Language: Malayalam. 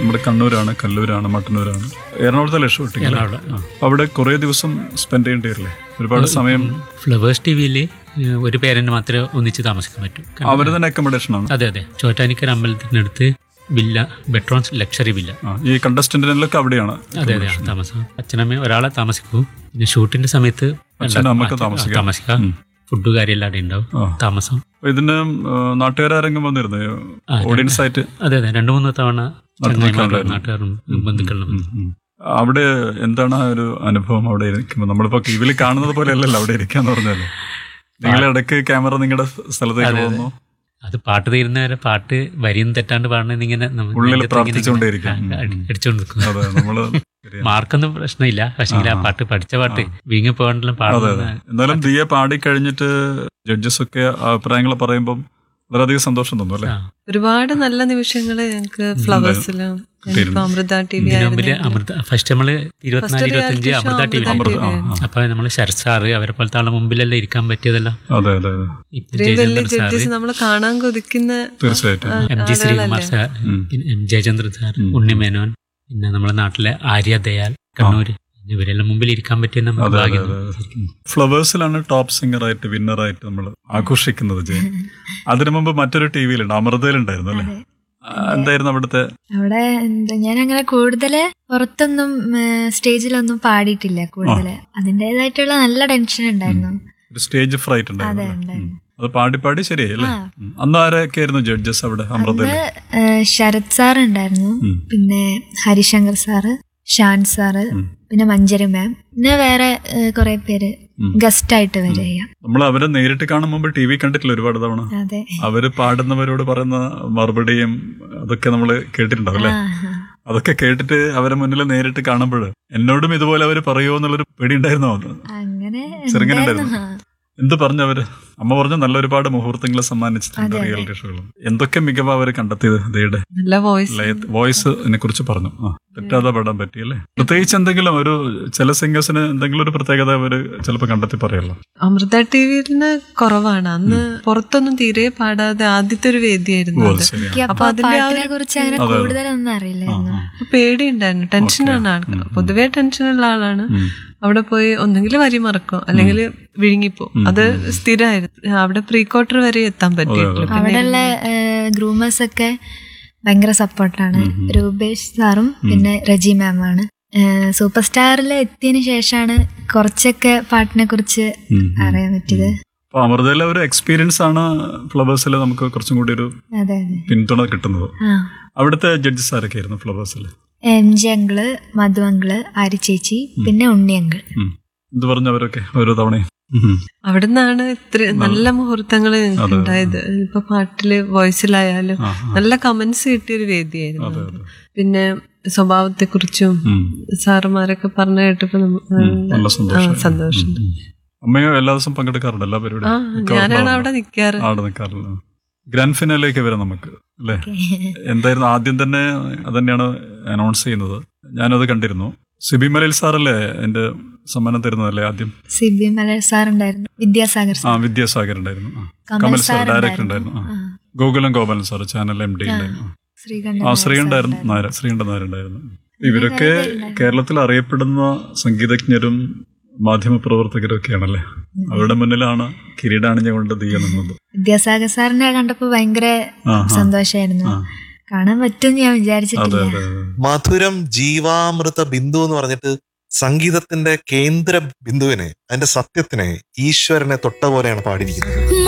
നമ്മുടെ കണ്ണൂരാണ് കല്ലൂരാണ് മട്ടന്നൂരാണ് എറണാകുളത്തെ ലക്ഷം കിട്ടി എറണാകുളം ആ. അവിടെ കുറേ ദിവസം സ്പെൻഡ് ചെയ്യേണ്ടി വരില്ലേ ഒരുപാട് സമയം ഫ്ലവേഴ്സ് ടി വിയിൽ ഒരു പേരന്റ് മാത്രമേ ഒന്നിച്ച് താമസിക്കാൻ പറ്റൂ കാരണം- അവർ തന്നെ അക്കോമഡേഷൻ ആണ് അതെ അതെ ചോറ്റാനിക്കര അമ്പലത്തിനടുത്ത് വില്ല ബെട്രോൺസ് ലക്ഷറി വില്ല ആ, ഈ കണ്ടസ്റ്റന്റിനൊക്കെ അവിടെയാണ് അതെ അതെ ആ താമസം അച്ഛനമ്മ ഒരാളെ താമസിക്കൂ പിന്നെ ഷൂട്ടിന്റെ സമയത്ത് അച്ഛനും അമ്മയ്ക്ക് ആ, താമസിക്കാം. താമസിക്കാം ഫുഡ് കാര്യമെല്ലാം അവിടെ ഉണ്ടാവും ആ. താമസം അപ്പൊ ഇതിന് നാട്ടുകാരും വന്നിരുന്നു ഓഡിയൻസ് ആയിട്ട് അതെ അതെ രണ്ടു മൂന്ന് തവണ ചങ്ങായിമാരും ഉണ്ടായിരുന്നു. നാട്ടുകാരും ബന്ധുക്കളും ഉം. അവിടെ എന്താണ് ആ ഒരു അനുഭവം അവിടെ ഇരിക്കുമ്പോൾ നമ്മളിപ്പോ ടിവിയിൽ കാണുന്നത് പോലെ അല്ലല്ലോ അവിടെ ഇരിക്കാന്ന് പറഞ്ഞാല് നിങ്ങൾ ഇടയ്ക്ക് ക്യാമറ നിങ്ങളുടെ സ്ഥലത്തേക്ക് പോകുന്നു അത് പാട്ട് തീരുന്നവരെ പാട്ട് വരിയും തെറ്റാണ്ട് പാടണമെന്ന് ഇങ്ങനെ നമ്മ- ഉള്ളിൽ നെഞ്ചത്ത് ഇങ്ങനെ പ്രാർത്ഥിച്ചുകൊണ്ടേയിരിക്കും. ആ, അടി- അടിച്ചുകൊണ്ട് നിൽക്കും അതെ നമ്മള് ശരിയാ. മാർക്കൊന്നും പ്രശ്നമില്ല പക്ഷേ ആ പാട്ട് പഠിച്ച പാട്ട് വീങ്ങി പോകണ്ടെല്ലാം അതെ പാടുന്നത് അതെ എന്നാലും ദിയ പാടി കഴിഞ്ഞിട്ട് ജഡ്ജസ് ഒക്കെ അഭിപ്രായങ്ങൾ പറയുമ്പോൾ വളരെയധികം സന്തോഷം തോന്നും അല്ലേ ആ. ഒരുപാട് നല്ല നിമിഷങ്ങള് ഞങ്ങക്ക് ഫ്ലവേഴ്സിലും കിട്ടിയിരുന്നു. അമൃത ടി വി ഇതിനു മുമ്പില് അമൃത ഫസ്റ്റ് നമ്മള് ഇരുപത്തിനാല് First ഇരുപത്തഞ്ച് reality show Amrita T Amrita V TV ആയിരുന്നു. അപ്പൊ നമ്മള് ശരത് സാറ് അവരെ പോലത്തെ ആളുടെ മുമ്പിലെല്ലാം ഇരിക്കാൻ പറ്റിയതെല്ലാം അതെ അതെ അതെ ഇപ്പൊ ഇത്രയും വലിയ ജയചന്ദ്രൻ സാറ് ജഡ്ജസ് നമ്മൾ കാണാൻ കൊതിക്കുന്ന തീർച്ചയായിട്ടും എം ജി ശ്രീകുമാർ സാർ പിന്നെ എം ജയചന്ദ്രൻ സാർ ഉണ്ണിമേനോൻ പിന്നെ നമ്മുടെ നാട്ടിലെ ആര്യ ദയാൽ കണ്ണൂര് ഇവരെല്ലാം മുമ്പിൽ ഇരിക്കാൻ പറ്റിയ നമുക്ക് അതെ അതെ ഭാഗ്യം അതെ ഫ്ലവേഴ്സിലാണ് ടോപ്പ് സിംഗർ ആയിട്ട് വിന്നർ ആയിട്ട് നമ്മൾ ആഘോഷിക്കുന്നത് ജയൻ അതിനു മുമ്പ് മറ്റൊരു ടി വിയിലുണ്ട് അമൃതയിലുണ്ടായിരുന്നു അല്ലേ ആ, എന്തായിരുന്നു അവിടുത്തെ അവിടെ എന്താ ഞാൻ അങ്ങനെ കൂടുതല് പുറത്തൊന്നും ഏഹ്, സ്റ്റേജിലൊന്നും പാടിയിട്ടില്ല കൂടുതല് അതിൻ്റെതായിട്ടുള്ള നല്ല ടെൻഷൻ ഉണ്ടായിരുന്നു ഒരു സ്റ്റേജ് ഫ്രൈറ്റ് അതെ ഉണ്ടായിരുന്നു അല്ലേ? ഉണ്ടായിരുന്നു ഉം. അത് പാടി പാടി ശരിയായി അല്ലേ ആ. ഉം. അന്ന് ആരൊക്കെ ആയിരുന്നു ജഡ്ജസ് അവിടെ അമൃതയിൽ അന്ന് ഏഹ്, ശരത് സാർ ഉണ്ടായിരുന്നു ഉം. പിന്നെ ഹരിശങ്കർ സാറ് ഷാൻ സാറ് ഉം. പിന്നെ മഞ്ജരി മാം പിന്നെ വേറെ ഏഹ്, കുറെ പേര് ഉം. ഗസ്റ്റ് ആയിട്ട് വരിക നമ്മൾ അവരെ നേരിട്ട് കാണുമ്പോൾ ടി വി കണ്ടിട്ടില്ല ഒരുപാട് തവണ അതെ അവര് പാടുന്നവരോട് പറയുന്ന മറുപടിയും അതൊക്കെ നമ്മൾ കേട്ടിട്ടുണ്ടാവും അല്ലേ ആ, ആ. അതൊക്കെ കേട്ടിട്ട് അവരെ മുന്നിൽ നേരിട്ട് കാണുമ്പോൾ എന്നോടും ഇതുപോലെ അവര് പറയുമോ എന്നുള്ളൊരു പേടി ഉണ്ടായിരുന്നോ അങ്ങനെ ചെറുങ്ങനെ ഉണ്ടായിരുന്നു. ഉണ്ടായിരുന്നു. എന്ത് പറഞ്ഞു അവര് അമ്മ പറഞ്ഞു നല്ല ഒരുപാട് മുഹൂർത്തങ്ങൾ സമ്മാനിച്ചിട്ടുണ്ട് അതെ, അതെ. റിയാലിറ്റി ഷോകളും എന്തൊക്കെ മികവാ അവര് കണ്ടെത്തിയത് ദയുടെ നല്ല വോയിസ് വോയിസ് ഇതിനെ കുറിച്ച് പറഞ്ഞു ആ തെറ്റാതെ പാടാൻ പറ്റിയല്ലേ പ്രത്യേകിച്ച് എന്തെങ്കിലും ഒരു ചില സിംഗേഴ്സിന് എന്തെങ്കിലും ഒരു പ്രത്യേകത അവര് ചിലപ്പോൾ കണ്ടെത്തി പറയല്ലോ അമൃത ടി വിയില് കുറവാണ് അന്ന് പുറത്തൊന്നും തീരെ പാടാതെ ആദ്യത്തെ ഒരു വേദിയായിരുന്നു ഓ അത് അത് ശരിയാ എനിക്ക് അപ്പൊ അപ്പൊ അതിന്റെ ആ പാട്ടിനെ ഒരു- കുറിച്ച് അങ്ങനെ അതെ, അതെ. കൂടുതലൊന്നും അറിയില്ലായിരുന്നു ആ, പേടിയുണ്ടായിരുന്നു ടെൻഷനാണ് ആൾക്ക് പൊതുവേ ടെൻഷനുള്ള ആളാണ് ഉം. അവിടെ പോയി ഒന്നെങ്കിൽ വരി മറക്കും അല്ലെങ്കിൽ വിഴുങ്ങിപ്പോ അത് സ്ഥിരമായിരുന്നു അവിടെ പ്രീ ക്വാർട്ടർ വരെ എത്താൻ പറ്റിയിട്ടില്ല പിന്നെ അവിടെയുള്ള ഗ്രൂമേഴ്സ് ഒക്കെ ഭയങ്കര സപ്പോർട്ടാണ് രൂപേഷ് സാറും പിന്നെ റജി മാമാണ് സൂപ്പർ സ്റ്റാറിൽ എത്തിയതിന് ശേഷമാണ് കുറച്ചൊക്കെ പാട്ടിനെ കുറിച്ച് ഉം, ഉം. അറിയാൻ പറ്റിയത് അപ്പൊ അമൃതയിലെ ഒരു എക്സ്പീരിയൻസ് ആണ് ഫ്ലവേഴ്സിൽ നമുക്ക് കുറച്ചും കൂടി ഒരു അതെ അതെ പിന്തുണ കിട്ടുന്നത് ആ അവിടുത്തെ ജഡ്ജസ് ആരൊക്കെ ആയിരുന്നു ഫ്ലവേഴ്സിൽ M G uncle Madhu uncle Aari ചേച്ചി പിന്നെ ഉണ്ണി അങ്കിൾ എന്ത് പറഞ്ഞു അവരൊക്കെ ഓരോ തവണയും ഉം. അവിടെ നിന്നാണ് ഇത്ര നല്ല മുഹൂർത്തങ്ങൾ അതെ. ഉണ്ടായത് ഇപ്പൊ പാട്ടില് വോയിസിലായാലും ആ, ആ. നല്ല കമന്റ്സ് കിട്ടിയൊരു വേദിയായിരുന്നു അതെ, അത്. അതെ. പിന്നെ സ്വഭാവത്തെ കുറിച്ചും ഉം. സാറുമാരൊക്കെ പറഞ്ഞു കേട്ടപ്പോ നമ്മ- നല്ല ആ, സന്തോഷം സന്തോഷം ഉം, ഉം. അമ്മയോ എല്ലാ ദിവസവും പങ്കെടുക്കാറുണ്ട് എല്ലാ ആ പരിപാടിയും ഞാനാണ് അവിടെ നിക്കാറ് അവിടെ നിൽക്കാറില്ല ഗ്രാൻഡ് ഫിനാലേക്ക് വരാം നമുക്ക് അല്ലേ എന്തായിരുന്നു ആദ്യം തന്നെ അതന്നെയാണ് അനൗൺസ് ചെയ്യുന്നത് ഞാനത് കണ്ടിരുന്നു സിബി മലയിൽ സാറല്ലേ എന്റെ സമ്മാനം തരുന്നതല്ലേ ആദ്യം സി ബി മലർ സാർ ഉണ്ടായിരുന്നു വിദ്യാസാഗർ ആ സാർ വിദ്യാസാഗർ ഉണ്ടായിരുന്നു ആ. Kamal Kamal sir sir director ഉണ്ടായിരുന്നു. ഉണ്ടായിരുന്നു ആ. ആ. Gokulam Gopalan sir channel M D ഉണ്ടായിരുന്നു ശ്രീകണ്ഠൻ ആ നായർ ശ്രീകണ്ഠായിരുന്നു സാർ നായർ ശ്രീകണ്ഠൻ നായരുണ്ടായിരുന്നു ഇവരൊക്കെ കേരളത്തിൽ അറിയപ്പെടുന്ന സംഗീതജ്ഞരും മാധ്യമപ്രവർത്തകരും ഒക്കെയാണല്ലേ അവരുടെ മുന്നിലാണ് കിരീടാണിഞ്ഞുകൊണ്ട് തീയ നിന്നത് വിദ്യാസാഗർ സാറിനെ കണ്ടപ്പോ ഭയങ്കര ആ, ആ. സന്തോഷമായിരുന്നു ആ. കാണാൻ പറ്റും ഞാൻ അതെ വിചാരിച്ചിട്ടില്ല അതെ അതെ മധുരം ജീവാമൃത ബിന്ദു എന്ന് പറഞ്ഞിട്ട് സംഗീതത്തിന്റെ കേന്ദ്ര ബിന്ദുവിനെ അതിന്റെ സത്യത്തിനെ ഈശ്വരനെ തൊട്ട പോലെയാണ് പാടിയിരിക്കുന്നത്